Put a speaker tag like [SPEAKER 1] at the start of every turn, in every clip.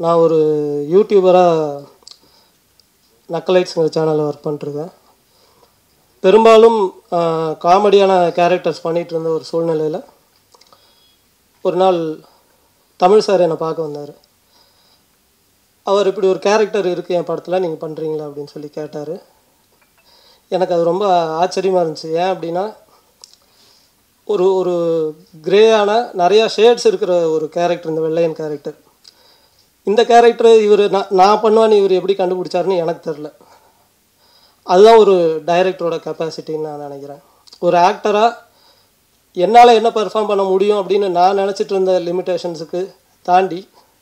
[SPEAKER 1] நான் ஒரு யூடியூபராக நக்கலைட்ஸுங்கிற சேனலில் ஒர்க் பண்ணிட்டுருக்கேன் பெரும்பாலும் காமெடியான கேரக்டர்ஸ் பண்ணிகிட்டு இருந்த ஒரு சூழ்நிலையில் ஒரு நாள் தமிழ் சார் என்னை பார்க்க வந்தார் அவர் இப்படி ஒரு கேரக்டர் இருக்குது என் படத்தில் நீங்கள் பண்ணுறீங்களா அப்படின்னு சொல்லி கேட்டார் எனக்கு அது ரொம்ப ஆச்சரியமாக இருந்துச்சு ஏன் அப்படின்னா ஒரு ஒரு கிரேயான நிறையா ஷேட்ஸ் இருக்கிற ஒரு கேரக்டர் இந்த வெள்ளையன் கேரக்டர் இந்த கேரக்டர் இவர் நான் நான் பண்ணுவான்னு இவர் எப்படி கண்டுபிடிச்சாருன்னு எனக்கு தெரில அதுதான் ஒரு டைரக்டரோட கெப்பாசிட்டின்னு நான் நினைக்கிறேன் ஒரு ஆக்டராக என்னால் என்ன பெர்ஃபார்ம் பண்ண முடியும் அப்படின்னு நான் நினச்சிட்டு இருந்த லிமிட்டேஷன்ஸுக்கு தாண்டி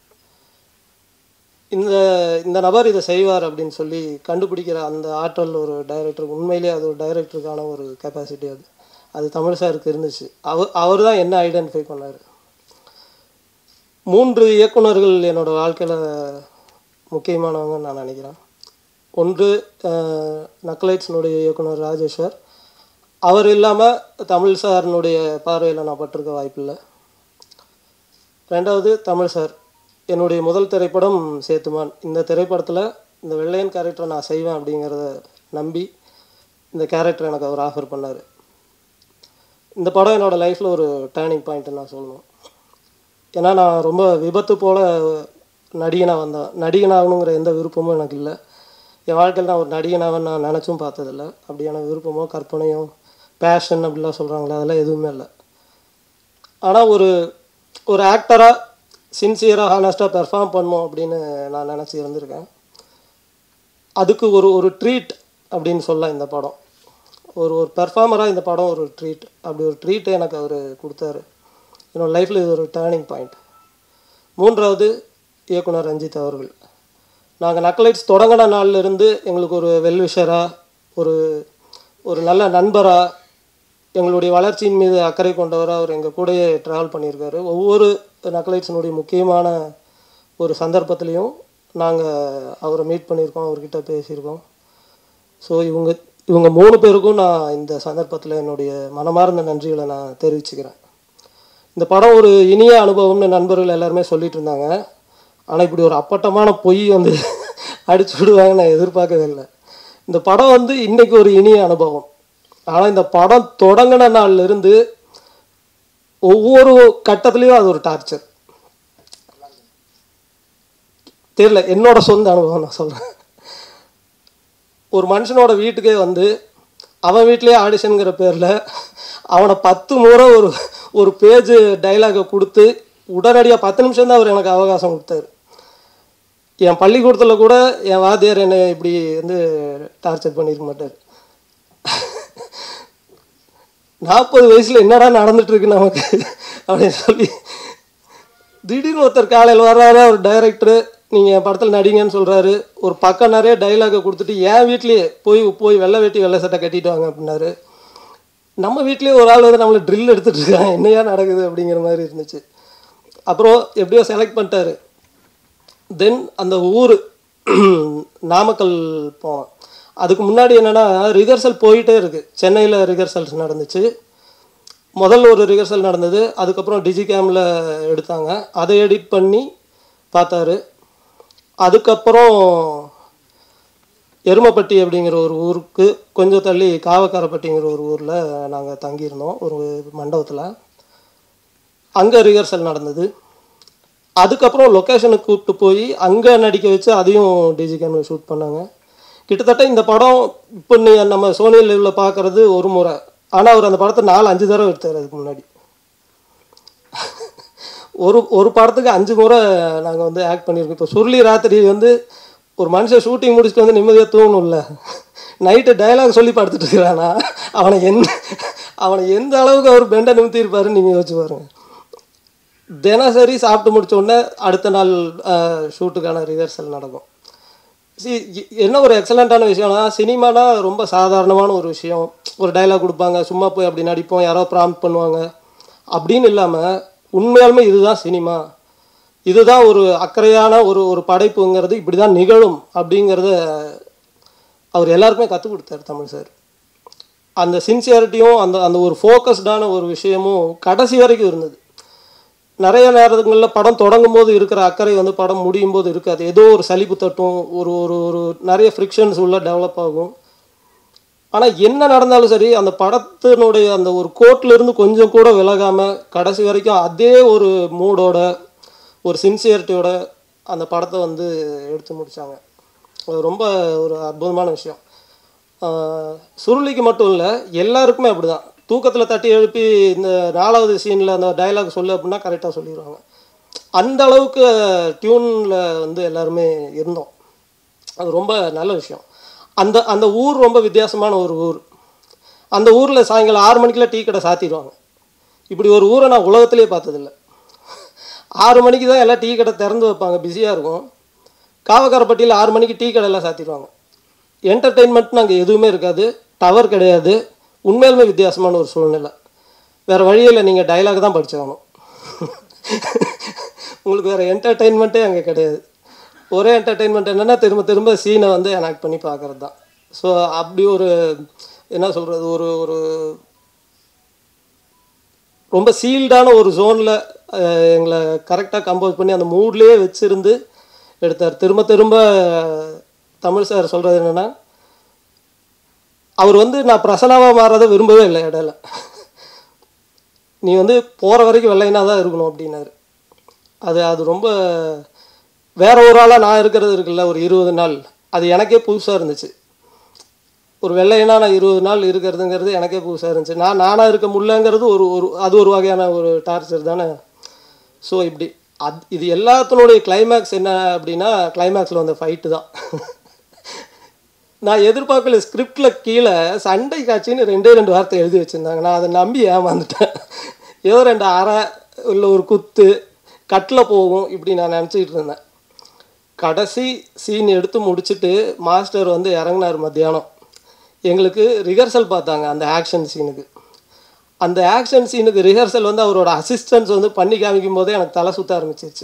[SPEAKER 1] இந்த இந்த நபர் இதை செய்வார் அப்படின்னு சொல்லி கண்டுபிடிக்கிற அந்த ஆற்றல் ஒரு டைரக்டர் உண்மையிலேயே அது ஒரு டைரக்டருக்கான ஒரு கெப்பாசிட்டி அது அது தமிழ் சாருக்கு இருந்துச்சு அவர் அவர் தான் என்ன ஐடென்டிஃபை பண்ணார் மூன்று இயக்குனர்கள் என்னோடய வாழ்க்கையில் முக்கியமானவங்கன்னு நான் நினைக்கிறேன் ஒன்று நக்லைட்ஸினுடைய இயக்குனர் ராஜேஸ்வர் அவர் இல்லாமல் தமிழ் சாரினுடைய பார்வையில் நான் பட்டிருக்க வாய்ப்பில்லை ரெண்டாவது தமிழ் சார் என்னுடைய முதல் திரைப்படம் சேத்துமான் இந்த திரைப்படத்தில் இந்த வெள்ளையன் கேரக்டரை நான் செய்வேன் அப்படிங்கிறத நம்பி இந்த கேரக்டர் எனக்கு அவர் ஆஃபர் பண்ணார் இந்த படம் என்னோடய லைஃப்பில் ஒரு டேர்னிங் பாயிண்ட்டு நான் சொல்லணும் ஏன்னா நான் ரொம்ப விபத்து போல் நடிகனாக வந்தேன் நடிகனாகணுங்கிற எந்த விருப்பமும் எனக்கு இல்லை என் வாழ்க்கையில் நான் ஒரு நடிகனாகன்னு நான் நினச்சும் பார்த்ததில்ல அப்படியான விருப்பமோ கற்பனையோ பேஷன் அப்படிலாம் சொல்கிறாங்களே அதெல்லாம் எதுவுமே இல்லை ஆனால் ஒரு ஒரு ஆக்டராக சின்சியராக ஹானஸ்ட்டாக பெர்ஃபார்ம் பண்ணணும் அப்படின்னு நான் நினச்சி இருந்திருக்கேன் அதுக்கு ஒரு ஒரு ட்ரீட் அப்படின்னு சொல்லலாம் இந்த படம் ஒரு ஒரு பெர்ஃபார்மராக இந்த படம் ஒரு ட்ரீட் அப்படி ஒரு ட்ரீட்டை எனக்கு அவர் கொடுத்தாரு என்னோடய லைஃப்பில் இது ஒரு டேர்னிங் பாயிண்ட் மூன்றாவது இயக்குனர் ரஞ்சித் அவர்கள் நாங்கள் நக்கலைட்ஸ் தொடங்கின நாள்லேருந்து எங்களுக்கு ஒரு வெல்விஷராக ஒரு ஒரு நல்ல நண்பராக எங்களுடைய வளர்ச்சியின் மீது அக்கறை கொண்டவராக அவர் எங்கள் கூடயே ட்ராவல் பண்ணியிருக்காரு ஒவ்வொரு நக்கலைட்ஸினுடைய முக்கியமான ஒரு சந்தர்ப்பத்துலேயும் நாங்கள் அவரை மீட் பண்ணியிருக்கோம் அவர்கிட்ட பேசியிருக்கோம் ஸோ இவங்க இவங்க மூணு பேருக்கும் நான் இந்த சந்தர்ப்பத்தில் என்னுடைய மனமார்ந்த நன்றிகளை நான் தெரிவிச்சுக்கிறேன் இந்த படம் ஒரு இனிய அனுபவம்னு நண்பர்கள் எல்லாருமே சொல்லிட்டு இருந்தாங்க ஆனால் இப்படி ஒரு அப்பட்டமான பொய் வந்து அடிச்சு விடுவாங்க நான் எதிர்பார்க்கவே இல்லை இந்த படம் வந்து இன்றைக்கி ஒரு இனிய அனுபவம் ஆனால் இந்த படம் தொடங்கின நாள்லேருந்து ஒவ்வொரு கட்டத்துலேயும் அது ஒரு டார்ச்சர் தெரியல என்னோட சொந்த அனுபவம் நான் சொல்கிறேன் ஒரு மனுஷனோட வீட்டுக்கே வந்து அவன் வீட்லேயே ஆடிஷனுங்கிற பேரில் அவனை பத்து முறை ஒரு ஒரு பேஜ் டைலாகை கொடுத்து உடனடியாக பத்து நிமிஷம் தான் அவர் எனக்கு அவகாசம் கொடுத்தாரு என் பள்ளிக்கூடத்தில் கூட என் வாத்தியார் என்னை இப்படி வந்து டார்ச்சர் பண்ணியிருக்க மாட்டார் நாற்பது வயசில் என்னடா நடந்துட்டுருக்கு நமக்கு அப்படின்னு சொல்லி திடீர்னு ஒருத்தர் காலையில் வர்றாரு ஒரு டைரக்டரு நீங்கள் என் படத்தில் நடிங்கன்னு சொல்கிறாரு ஒரு பக்கம் நிறைய டைலாகை கொடுத்துட்டு என் வீட்லேயே போய் போய் வெள்ளை வேட்டி வெள்ளை சட்டை கட்டிட்டு வாங்க அப்படின்னாரு நம்ம வீட்லேயே ஒரு ஆள் வந்து நம்மளை ட்ரில் எடுத்துகிட்டு இருக்காங்க என்னையா நடக்குது அப்படிங்கிற மாதிரி இருந்துச்சு அப்புறம் எப்படியோ செலக்ட் பண்ணிட்டாரு தென் அந்த ஊர் நாமக்கல் போனோம் அதுக்கு முன்னாடி என்னென்னா ரிஹர்சல் போயிட்டே இருக்குது சென்னையில் ரிஹர்சல்ஸ் நடந்துச்சு முதல்ல ஒரு ரிஹர்சல் நடந்தது அதுக்கப்புறம் டிஜிகேமில் எடுத்தாங்க அதை எடிட் பண்ணி பார்த்தாரு அதுக்கப்புறம் எருமப்பட்டி அப்படிங்கிற ஒரு ஊருக்கு கொஞ்சம் தள்ளி காவக்காரப்பட்டிங்கிற ஒரு ஊரில் நாங்கள் தங்கியிருந்தோம் ஒரு மண்டபத்தில் அங்கே ரிஹர்சல் நடந்தது அதுக்கப்புறம் லொக்கேஷனுக்கு கூப்பிட்டு போய் அங்கே நடிக்க வச்சு அதையும் டிஜிகேமில் ஷூட் பண்ணாங்க கிட்டத்தட்ட இந்த படம் இப்போ நீ நம்ம சோனி லைவில் பார்க்குறது ஒரு முறை ஆனால் அவர் அந்த படத்தை நாலு அஞ்சு தடவை எடுத்தார் அதுக்கு முன்னாடி ஒரு ஒரு படத்துக்கு அஞ்சு முறை நாங்கள் வந்து ஆக்ட் பண்ணியிருக்கோம் இப்போ சுருளி ராத்திரி வந்து ஒரு மனுஷன் ஷூட்டிங் முடிச்சுட்டு வந்து நிம்மதியாக தூங்கணும்ல நைட்டு டைலாக் சொல்லி படுத்துட்டு இருக்கிறானா அவனை எந்த அவனை எந்த அளவுக்கு அவர் பெண்டை நிமித்திருப்பாருன்னு நீங்கள் யோசிச்சு பாருங்க தினசரி சாப்பிட்டு முடிச்ச உடனே அடுத்த நாள் ஷூட்டுக்கான ரிஹர்சல் நடக்கும் சி என்ன ஒரு எக்ஸலண்ட்டான விஷயம்னா சினிமானா ரொம்ப சாதாரணமான ஒரு விஷயம் ஒரு டைலாக் கொடுப்பாங்க சும்மா போய் அப்படி நடிப்போம் யாரோ ப்ராம்ப்ட் பண்ணுவாங்க அப்படின்னு இல்லாமல் உண்மையாலுமே இதுதான் சினிமா இதுதான் ஒரு அக்கறையான ஒரு ஒரு படைப்புங்கிறது இப்படி தான் நிகழும் அப்படிங்கிறத அவர் எல்லாருக்குமே கற்றுக் கொடுத்தாரு தமிழ் சார் அந்த சின்சியாரிட்டியும் அந்த அந்த ஒரு ஃபோக்கஸ்டான ஒரு விஷயமும் கடைசி வரைக்கும் இருந்தது நிறைய நேரங்களில் படம் தொடங்கும் போது இருக்கிற அக்கறை வந்து படம் முடியும் போது இருக்காது ஏதோ ஒரு சலிப்பு தட்டும் ஒரு ஒரு ஒரு நிறைய ஃப்ரிக்ஷன்ஸ் உள்ள டெவலப் ஆகும் ஆனால் என்ன நடந்தாலும் சரி அந்த படத்தினுடைய அந்த ஒரு கோட்ல இருந்து கொஞ்சம் கூட விலகாமல் கடைசி வரைக்கும் அதே ஒரு மூடோட ஒரு சின்சியரிட்டியோட அந்த படத்தை வந்து எடுத்து முடிச்சாங்க அது ரொம்ப ஒரு அற்புதமான விஷயம் ஆஹ் சுருளிக்கு மட்டும் இல்லை எல்லாருக்குமே அப்படிதான் தூக்கத்தில் தட்டி எழுப்பி இந்த நாலாவது சீனில் அந்த டயலாக் சொல்லு அப்படின்னா கரெக்டாக சொல்லிடுவாங்க அந்த அளவுக்கு டியூனில் வந்து எல்லாருமே இருந்தோம் அது ரொம்ப நல்ல விஷயம் அந்த அந்த ஊர் ரொம்ப வித்தியாசமான ஒரு ஊர் அந்த ஊரில் சாயங்காலம் ஆறு மணிக்கெல்லாம் டீ கடை சாத்திடுவாங்க இப்படி ஒரு ஊரை நான் உலகத்திலே பார்த்ததில்ல ஆறு மணிக்கு தான் எல்லாம் டீ கடை திறந்து வைப்பாங்க பிஸியாக இருக்கும் காவக்காரப்பட்டியில் ஆறு மணிக்கு டீ கடையெல்லாம் சாத்திடுவாங்க என்டர்டெயின்மெண்ட்னு அங்கே எதுவுமே இருக்காது டவர் கிடையாது உண்மையிலுமே வித்தியாசமான ஒரு சூழ்நிலை வேறு வழியில் நீங்கள் டைலாக் தான் படிச்சாகணும் உங்களுக்கு வேறு என்டர்டெயின்மெண்ட்டே அங்கே கிடையாது ஒரே என்டர்டெயின்மெண்ட் என்னென்னா திரும்ப திரும்ப சீனை வந்து எனாக்ட் பண்ணி பார்க்குறது தான் ஸோ அப்படி ஒரு என்ன சொல்கிறது ஒரு ஒரு ரொம்ப சீல்டான ஒரு ஜோனில் எங்களை கரெக்டாக கம்போஸ் பண்ணி அந்த மூட்லேயே வச்சுருந்து எடுத்தார் திரும்ப திரும்ப தமிழ் சார் சொல்கிறது என்னென்னா அவர் வந்து நான் பிரசனாவாக மாறதை விரும்பவே இல்லை இடையில நீ வந்து போகிற வரைக்கும் வெள்ளைனா தான் இருக்கணும் அப்படின்னாரு அது அது ரொம்ப வேற ஒரு ஆளாக நான் இருக்கிறது இருக்குல்ல ஒரு இருபது நாள் அது எனக்கே புதுசாக இருந்துச்சு ஒரு வெள்ளையனா நான் இருபது நாள் இருக்கிறதுங்கிறது எனக்கே புதுசாக இருந்துச்சு நான் நானாக இருக்க முடியலங்கிறது ஒரு ஒரு அது ஒரு வகையான ஒரு டார்ச்சர் தானே ஸோ இப்படி அது இது எல்லாத்தினுடைய கிளைமேக்ஸ் என்ன அப்படின்னா கிளைமேக்ஸில் வந்த ஃபைட்டு தான் நான் எதிர்பார்க்கல ஸ்கிரிப்டில் கீழே சண்டை காட்சின்னு ரெண்டே ரெண்டு வார்த்தை எழுதி வச்சுருந்தாங்க நான் அதை நம்பி ஏமாந்துட்டேன் ஏதோ ரெண்டு அரை இல்லை ஒரு குத்து கட்டில் போகும் இப்படி நான் நினச்சிக்கிட்டு இருந்தேன் கடைசி சீன் எடுத்து முடிச்சுட்டு மாஸ்டர் வந்து இறங்குனார் மத்தியானம் எங்களுக்கு ரிஹர்சல் பார்த்தாங்க அந்த ஆக்ஷன் சீனுக்கு அந்த ஆக்ஷன் சீனுக்கு ரிஹர்சல் வந்து அவரோட அசிஸ்டன்ஸ் வந்து பண்ணி காமிக்கும் போதே எனக்கு தலை சுத்த ஆரம்பிச்சிருச்சு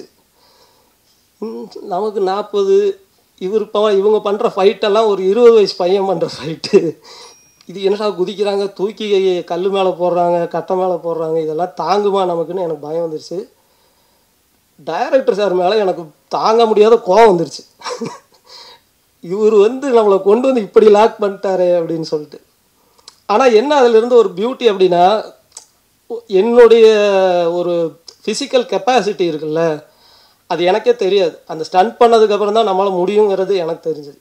[SPEAKER 1] ம், நமக்கு நாற்பது இவர் இப்போ இவங்க பண்ணுற ஃபைட்டெல்லாம் ஒரு இருபது வயசு பையன் பண்ணுற ஃபைட்டு இது என்னடா குதிக்கிறாங்க தூக்கி கல் மேலே போடுறாங்க கட்டை மேலே போடுறாங்க இதெல்லாம் தாங்குமா நமக்குன்னு எனக்கு பயம் வந்துருச்சு டைரக்டர் சார் மேலே எனக்கு தாங்க முடியாத கோவம் வந்துருச்சு இவர் வந்து நம்மளை கொண்டு வந்து இப்படி லாக் பண்ணிட்டாரே அப்படின்னு சொல்லிட்டு ஆனால் என்ன அதிலிருந்து ஒரு பியூட்டி அப்படின்னா என்னுடைய ஒரு ஃபிசிக்கல் கெப்பாசிட்டி இருக்குல்ல அது எனக்கே தெரியாது அந்த ஸ்டண்ட் பண்ணதுக்கப்புறம் தான் நம்மளால் முடியுங்கிறது எனக்கு தெரிஞ்சது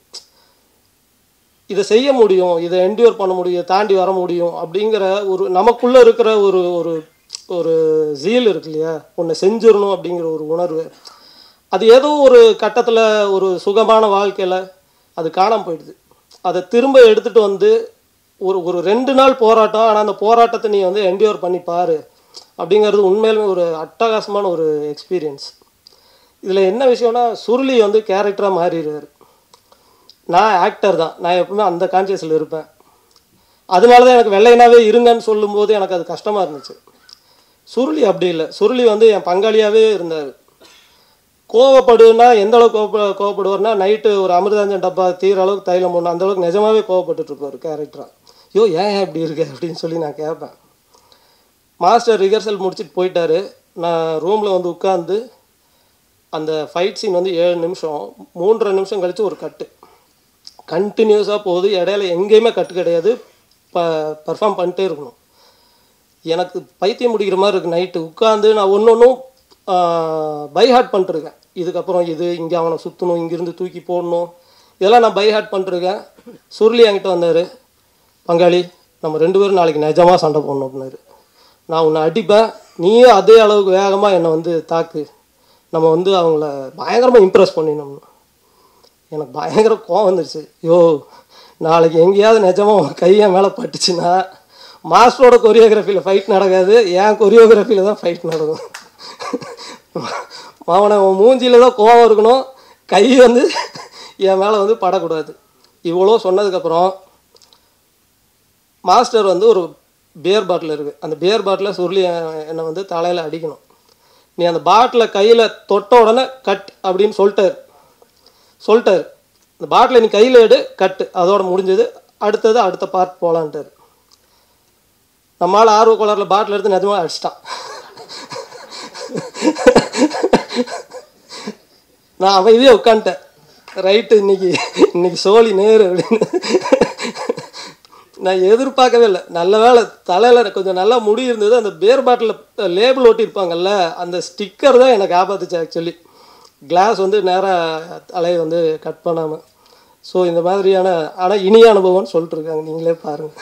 [SPEAKER 1] இதை செய்ய முடியும் இதை என்டியூர் பண்ண முடியும் தாண்டி வர முடியும் அப்படிங்கிற ஒரு நமக்குள்ளே இருக்கிற ஒரு ஒரு ஒரு ஜீல் இருக்கு இல்லையா ஒன்று செஞ்சிடணும் அப்படிங்கிற ஒரு உணர்வு அது ஏதோ ஒரு கட்டத்தில் ஒரு சுகமான வாழ்க்கையில் அது காணாமல் போயிடுது அதை திரும்ப எடுத்துகிட்டு வந்து ஒரு ஒரு ரெண்டு நாள் போராட்டம் ஆனால் அந்த போராட்டத்தை நீ வந்து என்டியூர் பண்ணி பாரு அப்படிங்கிறது உண்மையிலுமே ஒரு அட்டகாசமான ஒரு எக்ஸ்பீரியன்ஸ் இதில் என்ன விஷயம்னா சுருளி வந்து கேரக்டராக மாறிடுவார் நான் ஆக்டர் தான் நான் எப்பவுமே அந்த கான்சியஸில் இருப்பேன் அதனால தான் எனக்கு வெள்ளையனாவே இருங்கன்னு சொல்லும்போது எனக்கு அது கஷ்டமாக இருந்துச்சு சுருளி அப்படி இல்லை சுருளி வந்து என் பங்காளியாகவே இருந்தார் கோவப்படுன்னா எந்த அளவுக்கு கோவப்ப கோவப்படுவார்னா நைட்டு ஒரு அமிர்தாஞ்சன் டப்பா தீர அளவுக்கு தைலம் போடணும் அந்த அளவுக்கு நிஜமாவே கோவப்பட்டுட்டு இருப்பார் கேரக்டராக ஐயோ ஏன் ஏன் இப்படி இருக்கு அப்படின்னு சொல்லி நான் கேட்பேன் மாஸ்டர் ரிஹர்சல் முடிச்சுட்டு போயிட்டாரு நான் ரூமில் வந்து உட்காந்து அந்த ஃபைட் சீன் வந்து ஏழு நிமிஷம் மூன்றரை நிமிஷம் கழித்து ஒரு கட்டு கண்டினியூஸாக போகுது இடையில எங்கேயுமே கட்டு கிடையாது ப பர்ஃபார்ம் பண்ணிட்டே இருக்கணும் எனக்கு பைத்தியம் முடிக்கிற மாதிரி இருக்குது நைட்டு உட்காந்து நான் ஒன்று ஒன்றும் பை ஹார்ட் பண்ணிட்டுருக்கேன் இதுக்கப்புறம் இது இங்கே அவனை சுற்றணும் இங்கேருந்து தூக்கி போடணும் இதெல்லாம் நான் பை ஹார்ட் பண்ணிட்டுருக்கேன் சுருளி என்கிட்ட வந்தார் பங்காளி நம்ம ரெண்டு பேரும் நாளைக்கு நிஜமாக சண்டை போடணும் அப்படின்னாரு நான் உன்னை அடிப்பேன் நீயும் அதே அளவுக்கு வேகமாக என்னை வந்து தாக்கு நம்ம வந்து அவங்கள பயங்கரமாக இம்ப்ரெஸ் பண்ணிடணும் எனக்கு பயங்கர கோவம் வந்துருச்சு யோ நாளைக்கு எங்கேயாவது நிஜமாக உன் கையை மேலே பட்டுச்சுன்னா மாஸ்டரோட கொரியோகிராஃபியில் ஃபைட் நடக்காது என் கொரியோகிராஃபியில் தான் ஃபைட் நடக்கும் அவனை உன் மூஞ்சியில் தான் கோவம் இருக்கணும் கை வந்து என் மேலே வந்து படக்கூடாது இவ்வளோ சொன்னதுக்கப்புறம் மாஸ்டர் வந்து ஒரு பியர் பாட்டில் இருக்குது அந்த பியர் பாட்டில் சொல்லி என்னை வந்து தலையில் அடிக்கணும் நீ அந்த பாட்டிலை கையில் தொட்ட உடனே கட் அப்படின்னு சொல்லிட்டாரு சொல்லிட்டாரு இந்த பாட்டிலை நீ கையில் எடு கட்டு அதோட முடிஞ்சது அடுத்தது அடுத்த பார்ட் போகலான்ட்டாரு நம்மளால் ஆர்வ கோளாறில் பாட்டில் எடுத்து நிஜமாக அடிச்சிட்டான் நான் அமைதியாக உட்காந்துட்டேன் ரைட்டு இன்னைக்கு இன்னைக்கு சோழி நேரு அப்படின்னு நான் எதிர்பார்க்கவே இல்லை நல்ல வேளை தலையில் கொஞ்சம் நல்லா முடி இருந்தது அந்த பேர் பாட்டில் லேபிள் ஒட்டியிருப்பாங்கல்ல அந்த ஸ்டிக்கர் தான் எனக்கு ஆபாத்துச்சு ஆக்சுவலி கிளாஸ் வந்து நேராக தலையை வந்து கட் பண்ணாமல் ஸோ இந்த மாதிரியான ஆனால் இனிய அனுபவம்னு சொல்லிட்டு இருக்காங்க நீங்களே பாருங்கள்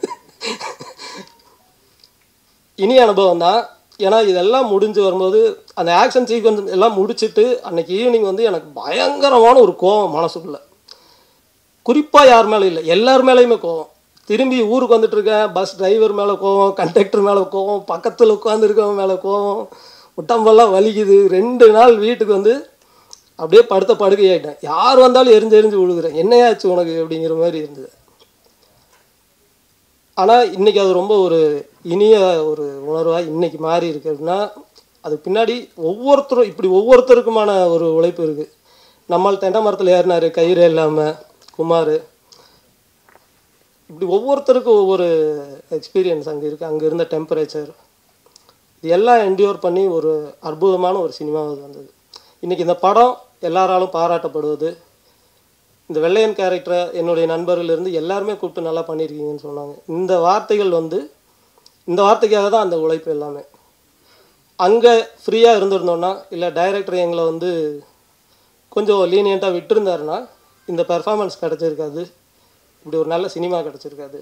[SPEAKER 1] இனிய அனுபவம் தான் ஏன்னா இதெல்லாம் முடிஞ்சு வரும்போது அந்த ஆக்ஷன் சீக்வன்ஸ் எல்லாம் முடிச்சிட்டு அன்னைக்கு ஈவினிங் வந்து எனக்கு பயங்கரமான ஒரு கோவம் மனசுக்குள்ள குறிப்பாக யார் மேலே இல்லை எல்லார் மேலேயுமே கோவம் திரும்பி ஊருக்கு வந்துட்டு இருக்கேன் பஸ் டிரைவர் மேலே கோவம் கண்டக்டர் மேலே கோவம் பக்கத்தில் உட்காந்துருக்கவன் மேலே கோவம் உடம்பெல்லாம் வலிக்குது ரெண்டு நாள் வீட்டுக்கு வந்து அப்படியே படுத்த படுக்கை ஆகிட்டேன் யார் வந்தாலும் எரிஞ்சு எரிஞ்சு விழுகுறேன் என்னையாச்சு உனக்கு அப்படிங்கிற மாதிரி இருந்தது ஆனால் இன்னைக்கு அது ரொம்ப ஒரு இனிய ஒரு உணர்வாக இன்னைக்கு மாறி இருக்கு அப்படின்னா அதுக்கு பின்னாடி ஒவ்வொருத்தரும் இப்படி ஒவ்வொருத்தருக்குமான ஒரு உழைப்பு இருக்குது நம்மால் தென்னை மரத்தில் ஏறினாரு கயிறு இல்லாமல் குமார் இப்படி ஒவ்வொருத்தருக்கும் ஒவ்வொரு எக்ஸ்பீரியன்ஸ் அங்கே இருக்குது அங்கே இருந்த டெம்பரேச்சர் இது எல்லாம் என்டியூர் பண்ணி ஒரு அற்புதமான ஒரு சினிமாவது வந்தது இன்றைக்கி இந்த படம் எல்லாராலும் பாராட்டப்படுவது இந்த வெள்ளையன் கேரக்டரை என்னுடைய நண்பர்களிருந்து எல்லாருமே கூப்பிட்டு நல்லா பண்ணியிருக்கீங்கன்னு சொன்னாங்க இந்த வார்த்தைகள் வந்து இந்த வார்த்தைக்காக தான் அந்த உழைப்பு எல்லாமே அங்கே ஃப்ரீயாக இருந்திருந்தோன்னா இல்லை டைரக்டர் எங்களை வந்து கொஞ்சம் லீனியண்ட்டாக விட்டுருந்தாருன்னா இந்த பெர்ஃபார்மன்ஸ் கிடச்சிருக்காது இப்படி ஒரு நல்ல சினிமா கிடச்சிருக்காது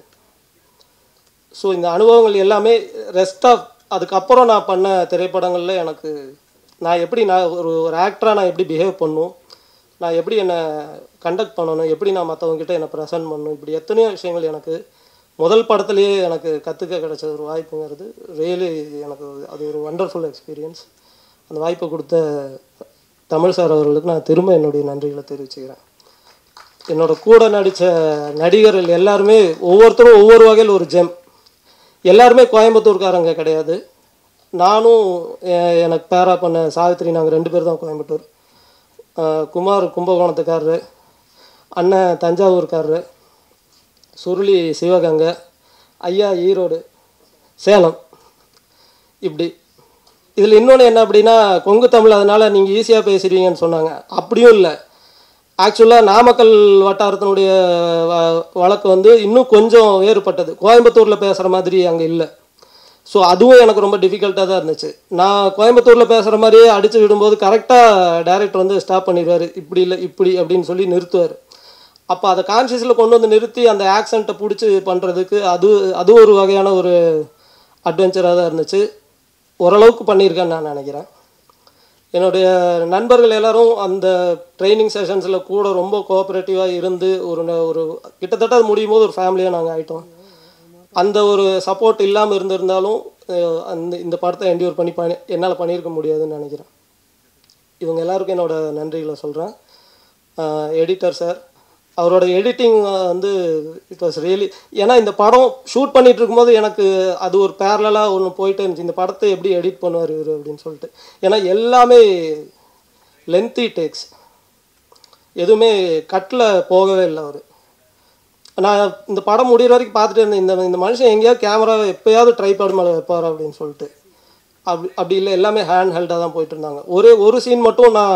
[SPEAKER 1] ஸோ இந்த அனுபவங்கள் எல்லாமே ரெஸ்ட் ஆஃப் அதுக்கப்புறம் நான் பண்ண திரைப்படங்களில் எனக்கு நான் எப்படி நான் ஒரு ஒரு ஆக்டராக நான் எப்படி பிஹேவ் பண்ணும் நான் எப்படி என்னை கண்டக்ட் பண்ணணும் எப்படி நான் மற்றவங்ககிட்ட என்னை ப்ரெசென்ட் பண்ணணும் இப்படி எத்தனையோ விஷயங்கள் எனக்கு முதல் படத்துலேயே எனக்கு கற்றுக்க கிடைச்ச ஒரு வாய்ப்புங்கிறது ரியலி எனக்கு அது ஒரு வண்டர்ஃபுல் எக்ஸ்பீரியன்ஸ் அந்த வாய்ப்பை கொடுத்த தமிழ் சார் அவர்களுக்கு நான் திரும்ப என்னுடைய நன்றிகளை தெரிவிச்சுக்கிறேன் என்னோட கூட நடித்த நடிகர்கள் எல்லாருமே ஒவ்வொருத்தரும் ஒவ்வொரு வகையில் ஒரு ஜெம் எல்லாருமே கோயம்புத்தூர்காரங்க கிடையாது நானும் எ- எனக்கு பேரா பண்ண சாவித்திரி நாங்கள் ரெண்டு பேர் தான் கோயம்புத்தூர் ஆஹ் குமார் கும்பகோணத்துக்காரரு அண்ணன் தஞ்சாவூர்காரரு சுருளி சிவகங்கை ஐயா ஈரோடு சேலம் இப்படி இதில் இன்னொன்று என்ன அப்படின்னா கொங்கு தமிழ் அதனால் நீங்கள் ஈஸியாக பேசுறீங்கன்னு சொன்னாங்க அப்படியும் இல்லை ஆக்சுவலாக நாமக்கல் வட்டாரத்தினுடைய வ- வழக்கு வந்து இன்னும் கொஞ்சம் வேறுபட்டது கோயம்புத்தூரில் பேசுகிற மாதிரி அங்கே இல்லை ஸோ அதுவும் எனக்கு ரொம்ப டிஃபிகல்ட்டாக தான் இருந்துச்சு நான் கோயம்புத்தூரில் பேசுகிற மாதிரியே அடித்து விடும்போது கரெக்டாக டைரக்டர் வந்து ஸ்டாப் பண்ணிடுவார் இப்படி இல்லை இப்படி அப்படின்னு சொல்லி நிறுத்துவார் அப்போ அதை கான்சியஸில் கொண்டு வந்து நிறுத்தி அந்த ஆக்சண்ட்டை பிடிச்சி பண்ணுறதுக்கு அது அது ஒரு வகையான ஒரு அட்வென்ச்சராக தான் இருந்துச்சு ஓரளவுக்கு பண்ணியிருக்கேன்னு நான் நினைக்கிறேன் என்னுடைய நண்பர்கள் எல்லாரும் அந்த ட்ரைனிங் செஷன்ஸில் கூட ரொம்ப கோஆப்ரேட்டிவாக இருந்து ஒரு ந- ஒரு கிட்டத்தட்ட அது முடியும் போது ஒரு ஃபேமிலியாக நாங்கள் ஆயிட்டோம் அந்த ஒரு சப்போர்ட் இல்லாமல் இருந்திருந்தாலும் அஹ், அந்த இந்த படத்தை என்டியூர் பண்ணி பண்ணி என்னால் பண்ணியிருக்க முடியாதுன்னு நினைக்கிறேன் இவங்க எல்லாருக்கும் என்னோட நன்றிகளை சொல்கிறேன் எடிட்டர் சார் அவரோட எடிட்டிங் வந்து இட் வாஸ் ரியலி ஏன்னா இந்த படம் ஷூட் பண்ணிட்டு இருக்கும்போது எனக்கு அது ஒரு பேரலாக ஒன்று போயிட்டே இருந்துச்சு இந்த படத்தை எப்படி எடிட் பண்ணுவார் இவர் அப்படின்னு சொல்லிட்டு ஏன்னா எல்லாமே லென்த்தி டேக்ஸ் எதுவுமே கட்டில் போகவே இல்லை அவர் நான் இந்த படம் முடிகிற வரைக்கும் பார்த்துட்டு இருந்தேன் இந்த இந்த மனுஷன் எங்கேயாவது கேமரா எப்பயாவது ட்ரைபாடு மேலே வைப்பார் அப்படின்னு சொல்லிட்டு அப்படி அப்படி இல்லை எல்லாமே ஹேண்ட் ஹெல்டாக தான் போயிட்டு இருந்தாங்க ஒரே ஒரு சீன் மட்டும் நான்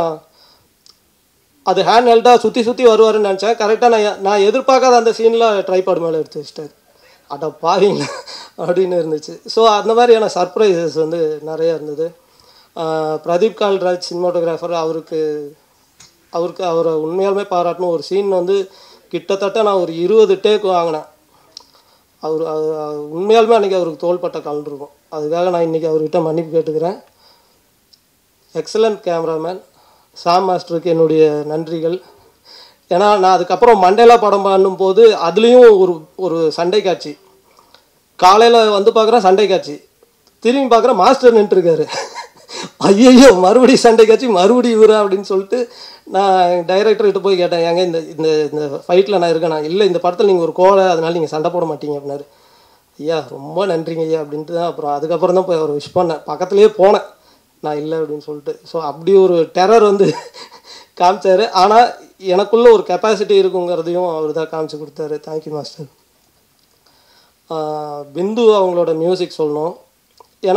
[SPEAKER 1] அது ஹேண்ட் ஹெல்டாக சுற்றி சுற்றி வருவாருன்னு நினச்சேன் கரெக்டாக நான் எ- நான் எதிர்பார்க்காத அந்த சீனில் ட்ரைபாடு மேலே எடுத்து வச்சிட்டாரு அட பாவீங்க அப்படின்னு இருந்துச்சு ஸோ அந்த மாதிரியான சர்ப்ரைசஸ் வந்து நிறைய இருந்தது ஆஹ் பிரதீப் கால்ராஜ் சினிமாட்டோகிராஃபர் அவருக்கு அவருக்கு அவரை உண்மையாலுமே பாராட்டணும் ஒரு சீன் வந்து கிட்டத்தட்ட நான் ஒரு இருபது டேக் வாங்கினேன் அவர் அவர் அவர் உண்மையாலுமே அன்றைக்கி அவருக்கு தோள்பட்ட கலந்துருக்கும் அதுக்காக நான் இன்றைக்கி அவர்கிட்ட மன்னிப்பு கேட்டுக்கிறேன் எக்ஸலண்ட் கேமராமேன் சாம் மாஸ்டருக்கு என்னுடைய நன்றிகள் ஏன்னா நான் அதுக்கப்புறம் மண்டேலா படம் பண்ணும்போது அதுலேயும் ஒரு ஒரு சண்டை காட்சி காலையில் வந்து பார்க்குறேன் சண்டை காட்சி திரும்பி பார்க்குறேன் மாஸ்டர் நின்றுருக்காரு ஐயையோ மறுபடியும் சண்டை காட்சி மறுபடியும் இவரா அப்படின்னு சொல்லிட்டு நான் டைரக்டர்கிட்ட போய் கேட்டேன் ஏங்க இந்த இந்த இந்த ஃபைட்டில் நான் இருக்கேன் நான் இல்லை இந்த படத்தில் நீங்கள் ஒரு கோலை அதனால நீங்கள் சண்டை போட மாட்டீங்க அப்படின்னாரு ஐயா ரொம்ப நன்றிங்க ஐயா அப்படின்ட்டு தான் அப்புறம் அதுக்கப்புறம் தான் போய் அவர் விஷ் பண்ணேன் பக்கத்துலேயே போனேன் நான் இல்லை அப்படின்னு சொல்லிட்டு ஸோ அப்படி ஒரு டெரர் வந்து காமிச்சாரு ஆனால் எனக்குள்ள ஒரு கெப்பாசிட்டி இருக்குங்கிறதையும் அவர் தான் காமிச்சு கொடுத்தாரு தேங்க்யூ மாஸ்டர் ஆஹ் பிந்து அவங்களோட மியூசிக் சொல்லணும் ஏன்னா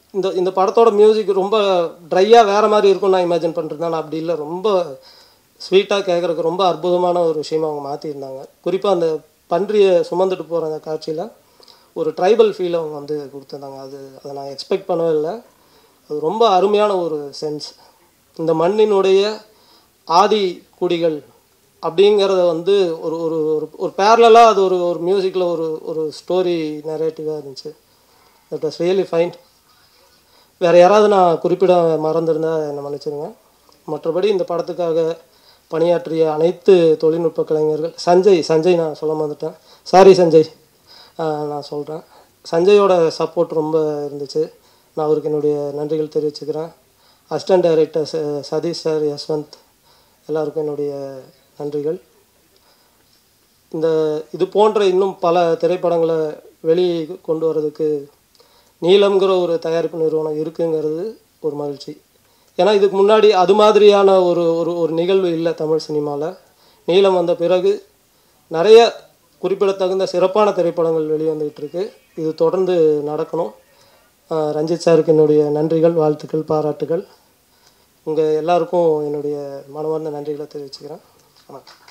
[SPEAKER 1] இந்த இந்த படத்தோட மியூசிக் ரொம்ப ட்ரையாக வேறு மாதிரி இருக்கும்னு நான் இமேஜின் பண்ணிருந்தேன் ஆனால் அப்படி இல்லை ரொம்ப ஸ்வீட்டாக கேட்குறதுக்கு ரொம்ப அற்புதமான ஒரு விஷயமா அவங்க மாற்றிருந்தாங்க குறிப்பாக அந்த பன்றியை சுமந்துட்டு போகிற அந்த காட்சியில் ஒரு ட்ரைபல் ஃபீல் அவங்க வந்து கொடுத்துருந்தாங்க அது அதை நான் எக்ஸ்பெக்ட் பண்ணவே இல்லை அது ரொம்ப அருமையான ஒரு சென்ஸ் இந்த மண்ணினுடைய ஆதி குடிகள் அப்படிங்கிறத வந்து ஒரு ஒரு ஒரு ஒரு பேரலாக அது ஒரு ஒரு மியூசிக்கில் ஒரு ஒரு ஸ்டோரி நரேட்டிவாக இருந்துச்சு தட் வாஸ் ரியலி ஃபைன் வேறு யாராவது நான் குறிப்பிட மறந்திருந்தா என்னை மன்னிச்சிடுங்க மற்றபடி இந்த படத்துக்காக பணியாற்றிய அனைத்து தொழில்நுட்ப கலைஞர்கள் சஞ்சய் சஞ்சய் நான் சொல்ல மறந்துட்டேன் சாரி சஞ்சய் ஆஹ் நான் சொல்கிறேன் சஞ்சயோட சப்போர்ட் ரொம்ப இருந்துச்சு நான் அவருக்கு என்னுடைய நன்றிகள் தெரிவிச்சுக்கிறேன் அசிஸ்டன்ட் டைரக்டர் ச- சதீஷ் சார் யஸ்வந்த் எல்லாருக்கும் என்னுடைய நன்றிகள் இந்த இது போன்ற இன்னும் பல திரைப்படங்களை வெளியே கொண்டு வர்றதுக்கு நீலம்ங்கிற ஒரு தயாரிப்பு நிறுவனம் இருக்குங்கிறது ஒரு மகிழ்ச்சி ஏன்னா இதுக்கு முன்னாடி அது மாதிரியான ஒரு ஒரு ஒரு நிகழ்வு இல்லை தமிழ் சினிமாவில் நீலம் வந்த பிறகு நிறைய குறிப்பிடத்தகுந்த சிறப்பான திரைப்படங்கள் வெளிவந்துகிட்டு இருக்கு இது தொடர்ந்து நடக்கணும் ஆஹ் ரஞ்சித் சாருக்கு என்னுடைய நன்றிகள் வாழ்த்துக்கள் பாராட்டுகள் உங்கள் எல்லாருக்கும் என்னுடைய மனமார்ந்த நன்றிகளை தெரிவிச்சுக்கிறேன் வணக்கம்